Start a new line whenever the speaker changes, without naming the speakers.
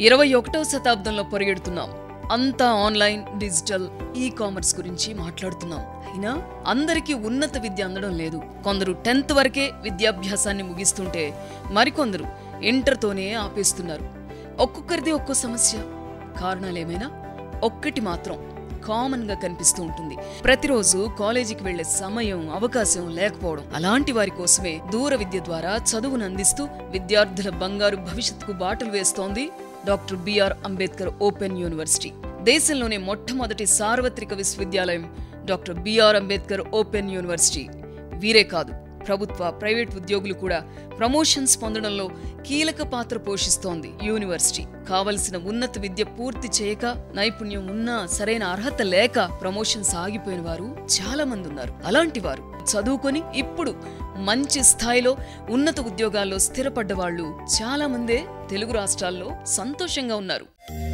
ఇరవై ఒకటవ శతాబ్దంలో పరిగెడుతున్నాం అంతా ఆన్లైన్ డిజిటల్ ఈ కామర్స్ గురించి మాట్లాడుతున్నాం అయినా అందరికీ ఉన్నత విద్య అందడం లేదు కొందరు టెన్త్ వరకే విద్యాభ్యాసాన్ని ముగిస్తుంటే మరికొందరు ఇంటర్తోనే ఆపేస్తున్నారు ఒక్కొక్కరిది ఒక్కో సమస్య కారణాలేమైనా ఒక్కటి మాత్రం కామన్ గా కనిపిస్తూ ఉంటుంది ప్రతిరోజు కాలేజీకి వెళ్లే సమయం అవకాశం లేకపోవడం అలాంటి వారి కోసమే దూర విద్య ద్వారా చదువును అందిస్తూ విద్యార్థుల బంగారు భవిష్యత్తుకు బాటలు వేస్తోంది doctor BR Ambedkar open university దేశంలోనే మొట్టమొదటి సార్వత్రిక విశ్వవిద్యాలయం doctor BR Ambedkar open university వీరే కాదు ప్రభుత్వ ప్రైవేట్ ఉద్యోగులు కూడా ప్రమోషన్స్ పొందడంలో కీలక పాత్ర పోషిస్తోంది యూనివర్సిటీ కావలసిన ఉన్నత విద్య పూర్తి చేయక నైపుణ్యం ఉన్నా సరైన అర్హత లేక ప్రమోషన్స్ ఆగిపోయిన వారు చాలా మంది ఉన్నారు అలాంటి వారు చదువుకొని ఇప్పుడు మంచి స్థాయిలో ఉన్నత ఉద్యోగాల్లో స్థిరపడ్డ వాళ్ళు చాలా మందే తెలుగు రాష్ట్రాల్లో సంతోషంగా ఉన్నారు